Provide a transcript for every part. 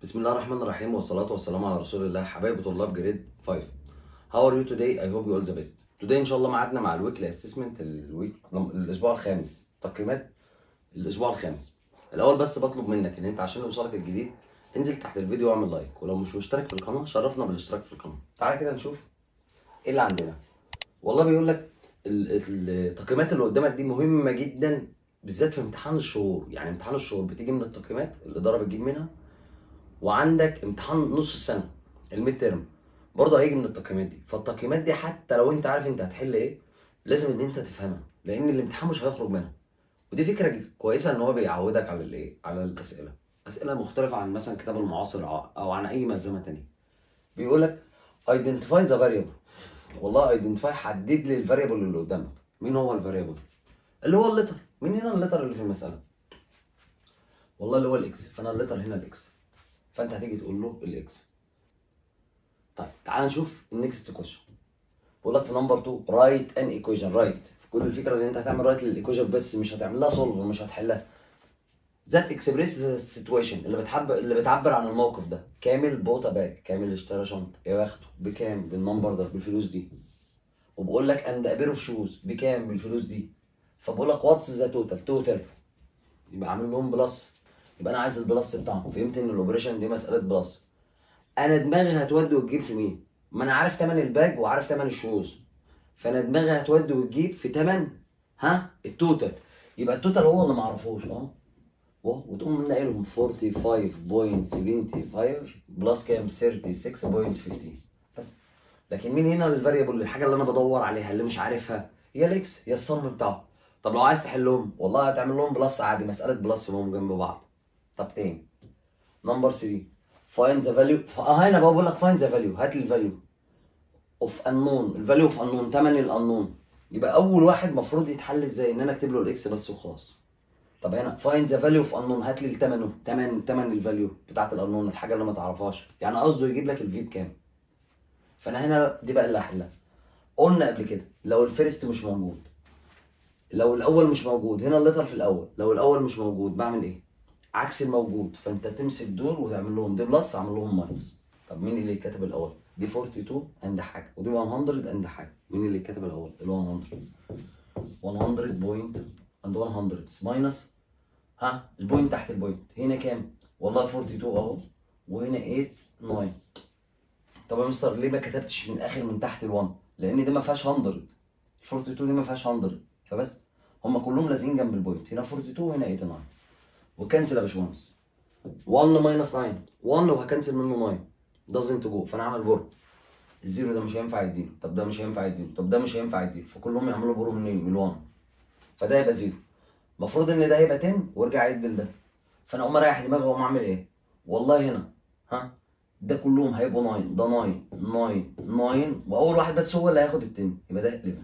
بسم الله الرحمن الرحيم والصلاة والسلام على رسول الله حبايب طلاب جريد 5 How are you today? I hope you all the best Today إن شاء الله معادنا مع الويكلي اسسمنت الويك الأسبوع الخامس تقييمات الأسبوع الخامس الأول بس بطلب منك إن أنت عشان يوصلك الجديد انزل تحت الفيديو واعمل لايك ولو مش مشترك في القناة شرفنا بالاشتراك في القناة تعالى كده نشوف إيه اللي عندنا والله بيقول لك ال- التقييمات اللي قدامك دي مهمة جدا بالذات في امتحان الشهور يعني امتحان الشهور بتيجي من التقييمات الإدارة بتجيب منها وعندك امتحان نص السنه الميد تيرم برضه هيجي من التقييمات دي فالتقييمات دي حتى لو انت عارف انت هتحل ايه لازم ان انت تفهمها لان الامتحان مش هيخرج منها ودي فكره كويسه ان هو بيعودك على الايه على الاسئله اسئله مختلفه عن مثلا كتاب المعاصر او عن اي ملزمه تانية بيقول لك identify the variable والله identify حدد لي الفاريبل اللي قدامك مين هو الفاريبل اللي هو اللتر مين هنا اللتر اللي في المساله والله اللي هو الاكس فانا اللتر هنا الاكس فانت هتيجي تقول له الاكس طيب تعال نشوف النكست كويشن بقول لك في نمبر 2 رايت ان ايكويشن رايت كل الفكره ان انت هتعمل رايت للايكويشن بس مش هتعمل لها سولف مش هتحلها ذات اكسبريس سيتويشن اللي بتعبر اللي بتعبر عن الموقف ده كامل بوتا باك كامل اشترى شنطه يا بخته بكام بالنمبر ده بالفلوس دي وبقول لك اند ابير اوف شوز بكام بالفلوس دي فبقول لك واتس ذا توتال توتال يبقى عامل لهم بلس يبقى انا عايز البلس بتاعهم فهمت ان الاوبريشن دي مساله بلس انا دماغي هتودي وتجيب في مين ما انا عارف تمن الباج وعارف تمن الشوز فانا دماغي هتودي وتجيب في تمن ها التوتال يبقى التوتال هو اللي ما اعرفوش اه واه وتقوم ناقلهم 45.75 بلس كام 36.15 بس لكن مين هنا الفاريبل الحاجه اللي انا بدور عليها اللي مش عارفها هي الاكس هي الصم بتاعه طب لو عايز تحلهم والله هتعمل لهم بلس عادي مساله بلس وهم جنب بعض طب تاني نمبر 3 find the value اه هنا بقى بقول لك find the value هات لي الفاليو اوف unknown الفاليو اوف unknown تمن الانون يبقى اول واحد المفروض يتحل ازاي ان انا اكتب له الاكس بس وخلاص طب هنا find the value of unknown هات لي التمنه تمن تمن الفاليو بتاعت الانون الحاجه اللي ما تعرفهاش يعني قصده يجيب لك الفي بكام فانا هنا دي بقى اللي هحلها قلنا قبل كده لو الفيرست مش موجود لو الاول مش موجود هنا اللتر في الاول لو الاول مش موجود بعمل ايه عكس الموجود فانت تمسك دول وتعمل لهم دي بلس اعمل لهم ماينس طب مين اللي كتب الاول دي 42 اند حاجه ودي 100 اند حاجه مين اللي كتب الاول ال 100 100 بوينت اند 100 ماينس ها البوينت تحت البوينت هنا كام والله 42 اهو وهنا 8 9 طب يا مستر ليه ما كتبتش من اخر من تحت ال1 لان دي ما فيهاش 100 ال 42 دي ما فيهاش 100 فبس هم كلهم لازقين جنب البوينت هنا 42 وهنا 89 وكنسل يا باشمهندس 1 ماينس 9 1 وهكنسل منه 9 doesn't go فانا اعمل بورد الزيرو ده مش هينفع يديله طب ده مش هينفع يديله طب ده مش هينفع يديله فكلهم يعملوا بورو منين من ال1 فده يبقى زيرو المفروض ان ده يبقى 10 وارجع يدي ده فانا اقوم اريح دماغي واقوم اعمل ايه والله هنا ها ده كلهم هيبقوا 9 ده 9 9 9 واول واحد بس هو اللي هياخد ال 10 يبقى ده 11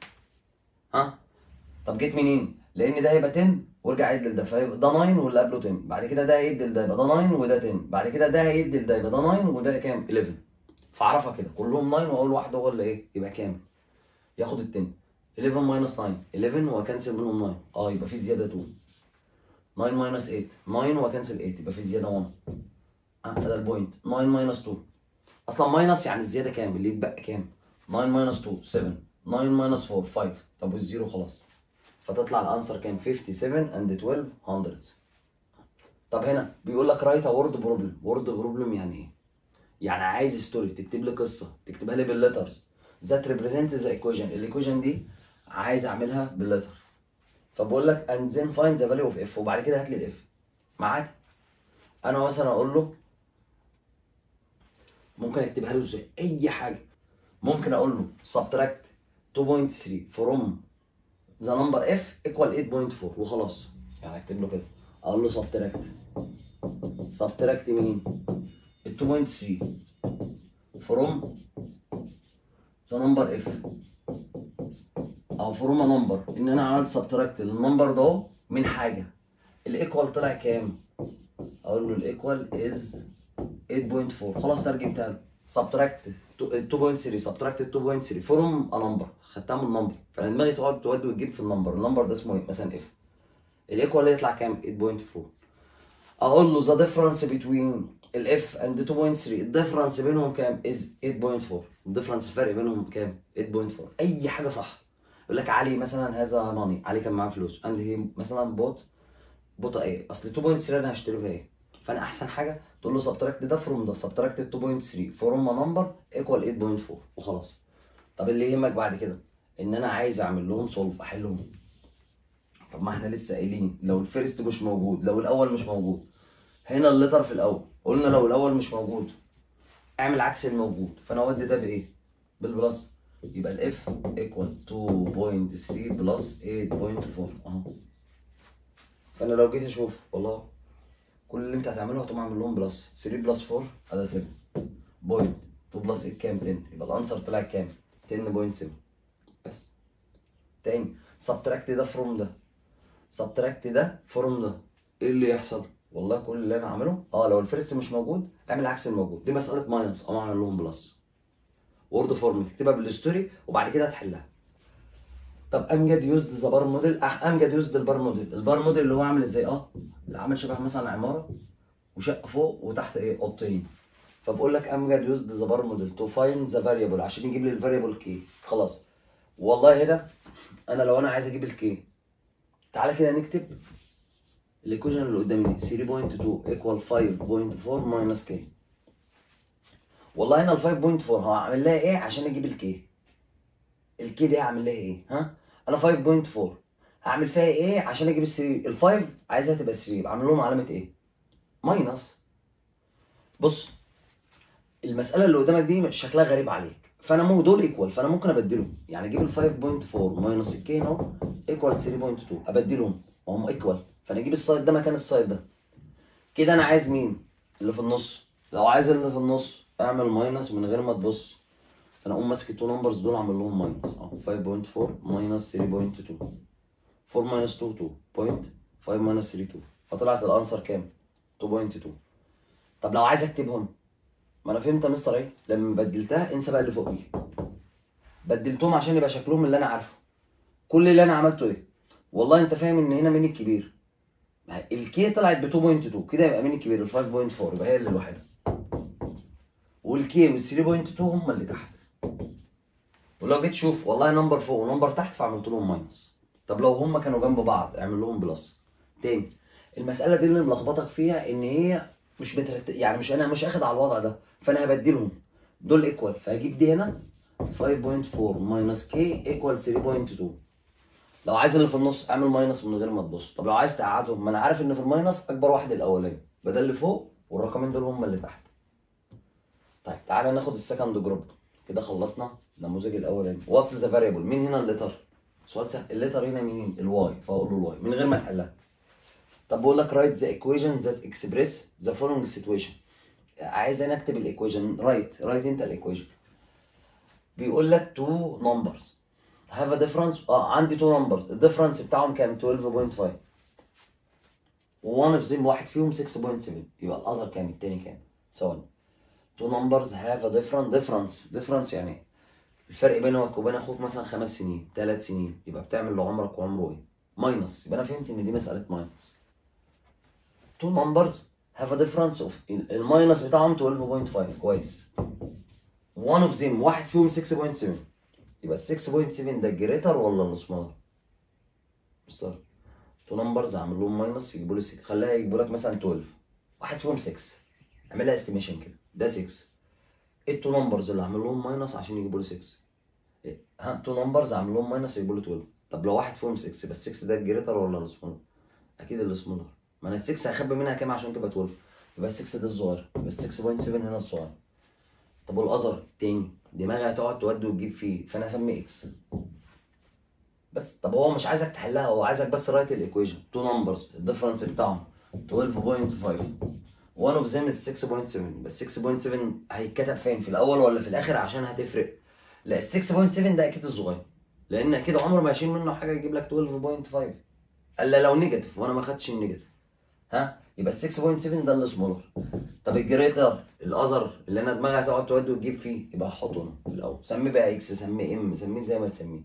ها طب جيت منين لان ده هيبقى 10 وارجع عد لده فيبقى ده 9 واللي قبله 10 بعد كده ده هيدي لده يبقى ده 9 وده 10 بعد كده ده هيدي لده يبقى ده 9 وده كام 11 فاعرفها كده كلهم 9 واول واحد هو اللي ايه يبقى كام ياخد ال 10 11 ماينس 9 11 واكنسل منهم 9 اه يبقى في زياده 2 9 ماينس 8 9 واكنسل 8 يبقى في زياده 1 اه ده البوينت 9 ماينس 2 اصلا ماينس يعني الزياده كام اللي يتبقى كام 9 ماينس 2 7 9 ماينس 4 5 طب والزيرو خلاص فتطلع الانسر كام 57 اند 12 هندردز طب هنا بيقول لك رايت وورد بروبلم وورد بروبلم يعني ايه يعني عايز ستوري تكتب لي قصه تكتبها لي بالليترز ذات ريبريزنت ذا ايكويشن الايكويشن دي عايز اعملها بالليتر فبقول لك اند ذن فايند ذا فاليو اوف اف وبعد كده هات لي الاف معاك انا مثلا اقول له ممكن اكتبها له ازاي اي حاجه ممكن اقول له سبتراكت 2.3 فروم ذا نمبر اف ايكوال 8.4 وخلاص يعني اكتب له كده اقول له سبتراكت سبتراكت مين ال 2.3 فروم ذا نمبر اف او فروم نمبر ان انا عملت سبتراكت للنمبر ده من حاجه الايكوال طلع كام اقول له الايكوال از 8.4 خلاص ترجمتها له سبتراكت 2.3 سبتراكت 2.3 فروم ا نمبر خدتها من نمبر فانا دماغي تقعد تودي وتجيب في النمبر النمبر ده اسمه ايه مثلا اف الايكوال يطلع كام 8.4 اقول له ذا ديفرنس بتوين الاف اند 2.3 الديفرنس بينهم كام از 8.4 الديفرنس الفرق بينهم كام 8.4 اي حاجه صح يقول لك علي مثلا هذا ماني علي كان معاه فلوس اند هي مثلا بوت بوت ايه اصل 2.3 انا هشتري بها ايه فانا احسن حاجه تقول له سبتراكت ده فروم ده سبتراكت 2.3 فروم نمبر ايكوال 8.4 وخلاص طب اللي يهمك بعد كده ان انا عايز اعمل لهم سولف احلهم طب ما احنا لسه قايلين لو الفيرست مش موجود لو الاول مش موجود هنا الليتر في الاول قلنا لو الاول مش موجود اعمل عكس الموجود فانا اودي ده بايه بالبلس يبقى الاف ايكوال 2.3 بلس 8.4 اهو فانا لو جيت اشوف والله كل اللي انت هتعمله هتقوم عامل لهم بلس 3 بلس 4 هذا 7 بوينت 2 بلس 8 كام 10 يبقى الانسر طلع كام 10.7 بس تاني سبتراكت ده فروم ده سبتراكت ده فروم ده ايه اللي يحصل والله كل اللي انا عامله اه لو الفيرست مش موجود اعمل عكس الموجود دي مساله ماينس اقوم اعمل لهم بلس وورد فورم تكتبها بالستوري وبعد كده تحلها طب امجد يوزد ذا بار موديل امجد يوزد البار موديل البار موديل اللي هو عامل ازاي اه اللي عامل شبه مثلا عماره وشقه فوق وتحت ايه اوضتين فبقول لك امجد يوزد ذا بار موديل تو فايند ذا فاريبل عشان يجيب لي الفاريبل كي خلاص والله هنا انا لو انا عايز اجيب الكي تعالى كده نكتب الايكويشن اللي قدامي دي 3.2 ايكوال 5.4 ماينس كي والله هنا ال 5.4 هعمل لها ايه عشان اجيب الكي الكي دي هعمل لها ايه ها انا 5.4 هعمل فيها ايه عشان اجيب ال 3 ال 5 عايزها تبقى 3 يبقى اعمل لهم علامه ايه ماينس بص المساله اللي قدامك دي شكلها غريب عليك فانا مو دول ايكوال فانا ممكن ابدلهم يعني اجيب ال 5.4 ماينس الكي اهو ايكوال 3.2 ابدلهم وهم ايكوال فانا اجيب السايد ده مكان السايد ده كده انا عايز مين اللي في النص لو عايز اللي في النص اعمل ماينس من غير ما تبص فانا اقوم ماسك التو نمبرز دول اعمل لهم ماينس اهو 5.4 ماينس 3.2 4 ماينس 2 2 بوينت 5 ماينس 3 2 فطلعت الانسر كام 2.2 طب لو عايز اكتبهم ما انا فهمت يا مستر ايه لما بدلتها انسى بقى اللي فوق دي بدلتهم عشان يبقى شكلهم اللي انا عارفه كل اللي انا عملته ايه والله انت فاهم ان هنا مين الكبير ما هي الكي طلعت ب 2.2 كده يبقى مين الكبير ال 5.4 يبقى هي اللي لوحدها والكي وال 3.2 هم اللي تحت ولو جيت تشوف والله نمبر فوق ونمبر تحت فعملت لهم ماينس طب لو هم كانوا جنب بعض اعمل لهم بلس تاني المساله دي اللي ملخبطك فيها ان هي مش مترتب يعني مش انا مش اخد على الوضع ده فانا هبدلهم دول ايكوال فهجيب دي هنا 5.4 ماينس كي ايكوال 3.2 لو عايز اللي في النص اعمل ماينس من غير ما تبص طب لو عايز تقعدهم ما انا عارف ان في الماينس اكبر واحد الاولاني بدل اللي فوق والرقمين دول هم اللي تحت طيب تعالى ناخد السكند جروب كده خلصنا النموذج الاولاني واتس ذا فاريبل مين هنا الليتر سؤال سهل الليتر هنا مين الواي فاقول له الواي من غير ما تحلها طب بقول لك رايت ذا ايكويشن ذات اكسبريس ذا فولوينج سيتويشن عايز انا اكتب الايكويشن رايت رايت انت الايكويشن بيقول لك تو نمبرز هاف ا ديفرنس اه عندي تو نمبرز الديفرنس بتاعهم كام 12.5 وون اوف ذيم واحد فيهم 6.7 يبقى الاذر كام التاني كام ثواني تو نمبرز هاف ا ديفرنت ديفرنس ديفرنس يعني ايه الفرق بينك وبين اخوك مثلا خمس سنين ثلاث سنين يبقى بتعمل لعمرك وعمره ايه ماينس يبقى انا فهمت ان دي مساله ماينس تو نمبرز هاف ا ديفرنس اوف الماينس بتاعهم 12.5 كويس one اوف ذيم واحد فيهم 6.7 يبقى ال 6.7 ده الجريتر ولا السمولر؟ مستر تو نمبرز اعمل لهم ماينس يجيبوا لي 6 خليها يجيبوا لك مثلا 12 واحد فيهم 6 اعملها استيميشن كده ده 6 ايه التو نمبرز اللي اعمل لهم ماينس عشان يجيبوا لي 6 إيه؟ ها تو نمبرز اعمل لهم ماينس يجيبوا لي 12 طب لو واحد فيهم 6 بس 6 ده الجريتر ولا السمولر؟ اكيد السمولر ما انا ال 6 هخبي منها كام عشان تبقى 12 يبقى ال 6 ده الصغير يبقى ال 6.7 هنا الصغير طب والاذر تاني دماغي هتقعد تودي وتجيب فيه فانا اسميه اكس بس طب هو مش عايزك تحلها هو عايزك بس رايت الايكويشن تو نمبرز الديفرنس بتاعهم 12.5 one of them is 6.7 بس 6.7 هيتكتب فين في الاول ولا في الاخر عشان هتفرق لا ال 6.7 ده اكيد الصغير لان اكيد عمره ما هيشيل منه حاجه يجيب لك 12.5 الا لو نيجاتيف وانا ما خدتش النيجاتيف ها يبقى ال 6.7 ده السمولر طب الجريتر الاذر اللي انا دماغي هتقعد تودي وتجيب فيه يبقى احطه هنا في الاول سميه بقى اكس سميه ام سميه زي ما تسميه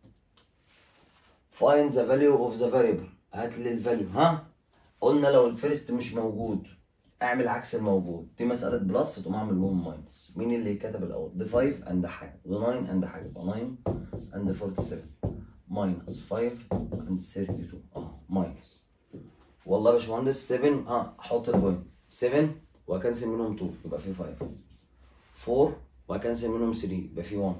find the value of the variable هات لي الفاليو ها قلنا لو الفيرست مش موجود اعمل عكس الموجود دي مساله بلس تقوم اعمل لهم ماينس مين اللي كتب الاول دي 5 اند حاجه ودي 9 اند حاجه يبقى 9 اند 47 ماينس 5 اند 32 اه ماينس والله يا باشمهندس 7 اه احط البوينت 7 واكنسل منهم 2 يبقى في 5 4 واكنسل منهم 3 يبقى في 1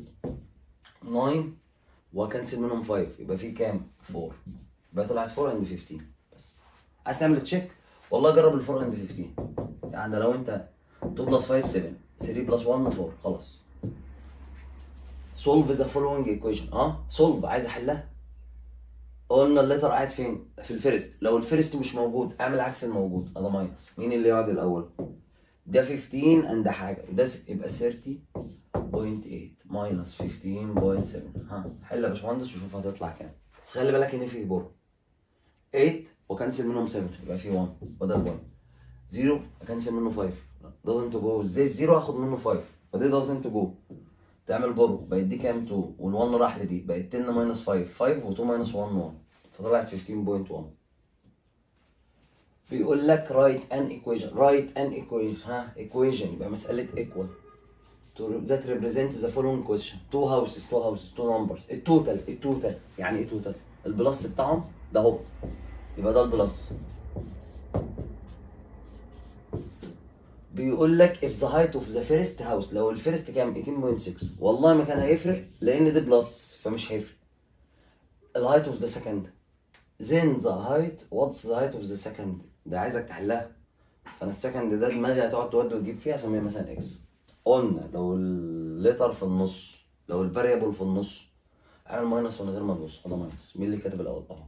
9 واكنسل منهم 5 يبقى في كام 4 يبقى طلعت 4 اند 15 بس عايز تعمل تشيك والله جرب ال 4 اند 15 يعني لو انت 2 بلس 5 7 3 بلس 1 4 خلاص solve the following equation اه solve عايز احلها قلنا الليتر قاعد فين في الفيرست لو الفيرست مش موجود اعمل عكس الموجود انا ماينس مين اللي يقعد الاول ده 15 اند حاجه وده س- يبقى 30.8 ماينس 15.7 ها حل يا باشمهندس وشوف هتطلع كام بس خلي بالك ان في بور 8 وكنسل منهم 7 يبقى في 1 وده البوينت 0 اكنسل منه 5 doesn't go ازاي الزيرو هاخد منه 5 فدي doesn't go تعمل برو بقت دي كام 2 وال1 راح لدي بقت 10 ماينس 5 5 و2 ماينس 1 1 فطلعت 15.1 بيقول لك write an equation write an equation ها equation يبقى مسألة equal to that represents the following question two houses two houses two numbers التوتال التوتال يعني ايه توتال البلس بتاعهم ده اهو يبقى ده البلس بيقول لك if the height of the first house لو الفيرست كام 18.6 والله ما كان هيفرق لان دي بلس فمش هيفرق الهايت اوف ذا سكند then the height what's the height of the second ده عايزك تحلها فانا السكند ده دماغي هتقعد تودي وتجيب فيها اسميها مثلا اكس قلنا لو الليتر في النص لو الفاريبل في النص اعمل ماينس من غير ما تبص ده ماينس مين اللي كاتب الاول اهو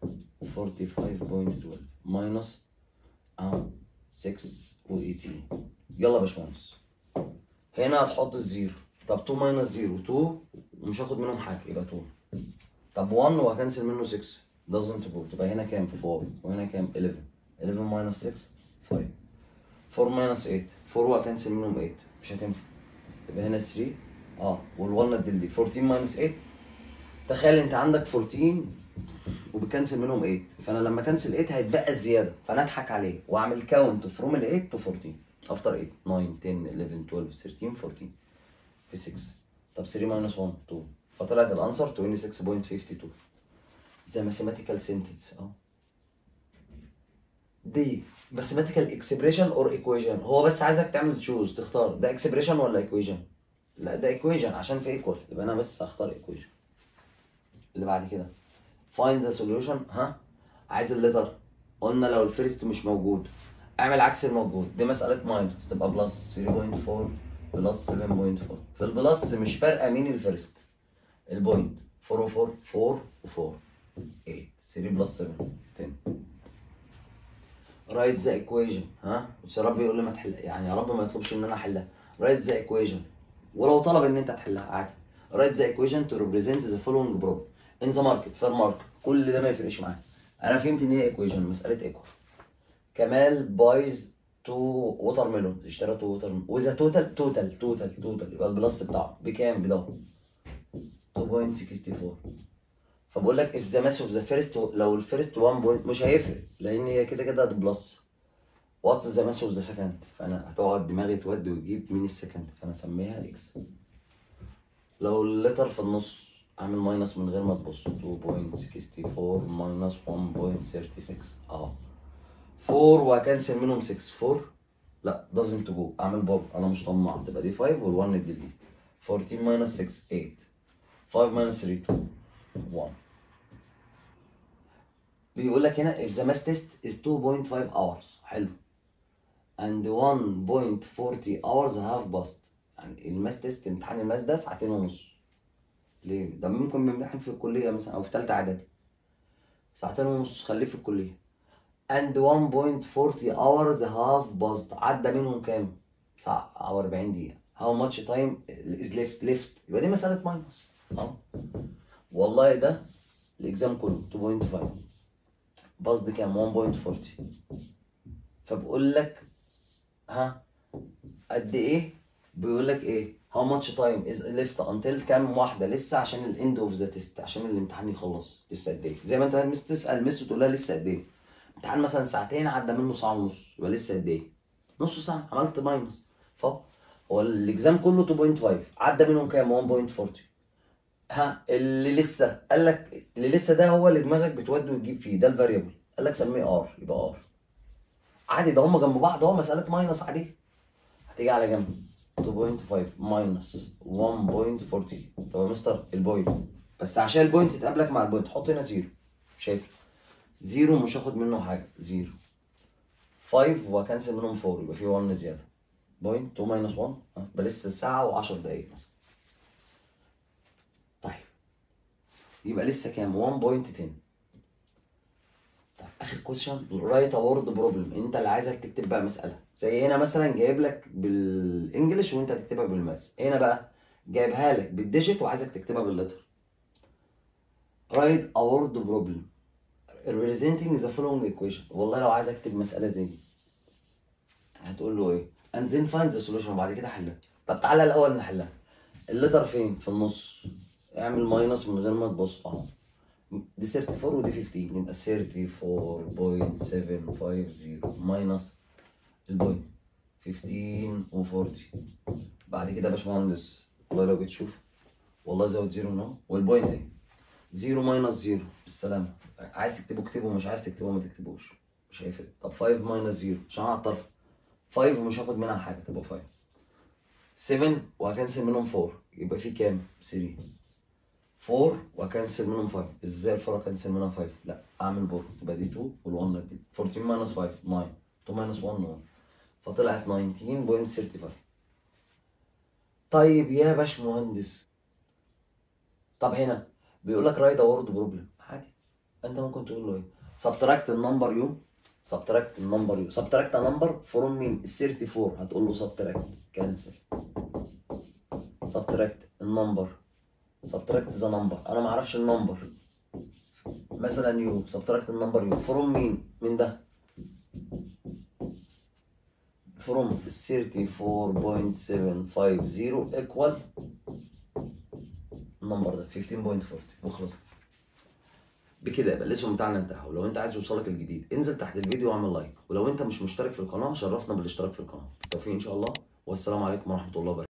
45.12 ماينس اهو 6 و18 يلا يا باشمهندس هنا هتحط الزيرو طب 2 ماينس 0 2 ومش هاخد منهم حاجه يبقى 2 طب 1 وهكنسل منه 6 doesn't go تبقى هنا كام 4 وهنا كام 11 11 ماينس 6 5 4 ماينس 8 4 وهكنسل منهم 8 مش هتنفع يبقى هنا 3 اه والوالنت دي 14 ماينس 8 تخيل انت عندك 14 وبكنسل منهم 8 فانا لما كنسل 8 هيتبقى الزياده فانا اضحك عليه واعمل كاونت فروم ال 8 تو 14 افتر 8 9 10 11 12 13 14 في 6 طب 3 ماينس 1 2 فطلعت الانسر 26.52 زي ماثيماتيكال سنتنس اه دي ماثيماتيكال اكسبريشن اور ايكويشن هو بس عايزك تعمل تشوز تختار ده اكسبريشن ولا ايكويشن لا ده ايكويشن عشان في ايكوال يبقى انا بس هختار ايكويشن اللي بعد كده find the solution ها عايز الليتر قلنا لو الفيرست مش موجود اعمل عكس الموجود دي مسألة ماينس تبقى بلس 3.4 بلس 7.4 في البلس مش فارقة مين الفيرست البوينت 4 و 4 4 و 4 8 3 بلس 7 10 رايت ذا ايكويشن ها بس يا رب يقول لي ما تحل يعني يا رب ما يطلبش ان انا احلها رايت ذا ايكويشن ولو طلب ان انت تحلها عادي رايت ذا ايكويشن تو ريبريزنت ذا فولوينج بروبلم ان ذا ماركت فير ماركت كل ده ما يفرقش معايا انا فهمت ان هي ايكويشن مساله ايكوال كمال بايز تو ووتر ميلون اشترى تو ووتر وذا توتال توتال توتال توتال يبقى البلس بتاعه بكام بده 2.64 فبقول لك if the mass of the first لو الفيرست 1 بوينت مش هيفرق لان هي كده كده بلس واتس ذا ماس اوف ذا سكند فانا هتقعد دماغي تودي وتجيب مين السكند فانا اسميها اكس لو اللتر في النص اعمل ماينس من غير ما تبص 2.64 ماينس 1.36 اه 4 وهكنسل منهم 6 4 لا doesn't go اعمل باب انا مش طماع تبقى دي 5 وال1 ندي دي 14 ماينس 6 8 5 ماينس 3 2 1 بيقول لك هنا if the mass test is 2.5 hours حلو and 1.40 hours have passed يعني الماس تيست امتحان الماس ده ساعتين ونص ليه؟ ده ممكن بيمتحن في الكلية مثلا أو في تالتة إعدادي ساعتين ونص خليه في الكلية and 1.40 hours have passed عدى منهم كام؟ ساعة أو 40 دقيقة how much time is left left يبقى دي مسألة ماينس اه والله ده الإكزام كله 2.5 باص كام 1.40 فبقول لك ها قد ايه بيقول لك ايه how much time is left until كام واحده لسه عشان الاند اوف ذا تيست عشان الامتحان يخلص لسه قد ايه زي ما انت مس تسال مس وتقول لها لسه قد ايه امتحان مثلا ساعتين عدى منه ساعه ونص يبقى لسه قد ايه نص ساعه عملت ماينس فهو هو الاكزام كله 2.5 عدى منهم كام 1.40 ها اللي لسه قال لك اللي لسه ده هو اللي دماغك بتودي وتجيب فيه ده الفاريبل قال لك سميه ار يبقى ار عادي ده هم جنب بعض اهو مساله ماينس عاديه هتيجي على جنب 2.5 ماينس 1.40 طب يا مستر البوينت بس عشان البوينت تقابلك مع البوينت حط هنا زيرو شايف زيرو مش هاخد منه حاجه زيرو 5 وهكنسل منهم 4 يبقى في 1 زياده بوينت 2 ماينس 1 اه، يبقى لسه ساعه و10 دقايق مثلا طيب يبقى لسه كام 1.10 طيب اخر كويشن رايت وورد بروبلم انت اللي عايزك تكتب بقى مساله زي هنا مثلا جايب لك بالانجلش وانت هتكتبها بالماس هنا بقى جايبها لك بالديجيت وعايزك تكتبها باللتر رايت وورد بروبلم representing the following equation والله لو عايز اكتب مساله زي دي هتقول له ايه and then find the solution وبعد كده حلها طب تعالى الاول نحلها اللتر فين في النص اعمل ماينس من غير ما تبص اهو دي 34 ودي 15 يبقى 34.750 ماينس البوينت 15 و40 بعد كده يا باشمهندس والله لو جيت تشوف والله زود زيرو هنا والبوينت اهي زيرو ماينس زيرو بالسلامة عايز تكتبه اكتبه مش عايز تكتبه ما تكتبوش مش هيفرق طب 5 ماينس زيرو عشان على الطرف 5 ومش هاخد منها حاجة تبقى 5 7 وهكنسل منهم 4 يبقى في كام؟ 3 4 وهكنسل منهم 5 ازاي ال 4 اكنسل منها 5 لا اعمل بور يبقى دي 2 وال1 دي 14 ماينس 5 9 2 ماينس 1 1 فطلعت 19.35 طيب يا باشمهندس طب هنا بيقول لك رايت وورد بروبلم عادي انت ممكن تقول له ايه سبتراكت النمبر يو سبتراكت النمبر يو سبتراكت نمبر فروم مين ال 34 هتقول له سبتراكت كانسل سبتراكت النمبر سبتراكت ذا نمبر انا ما اعرفش النمبر مثلا يو سبتراكت النمبر يو فروم مين من ده فروم 34.750 ايكوال النمبر ده 15.40 وخلص بكده يبقى الاسم بتاعنا انتهى ولو انت عايز يوصلك الجديد انزل تحت الفيديو واعمل لايك ولو انت مش مشترك في القناه شرفنا بالاشتراك في القناه بالتوفيق ان شاء الله والسلام عليكم ورحمه الله وبركاته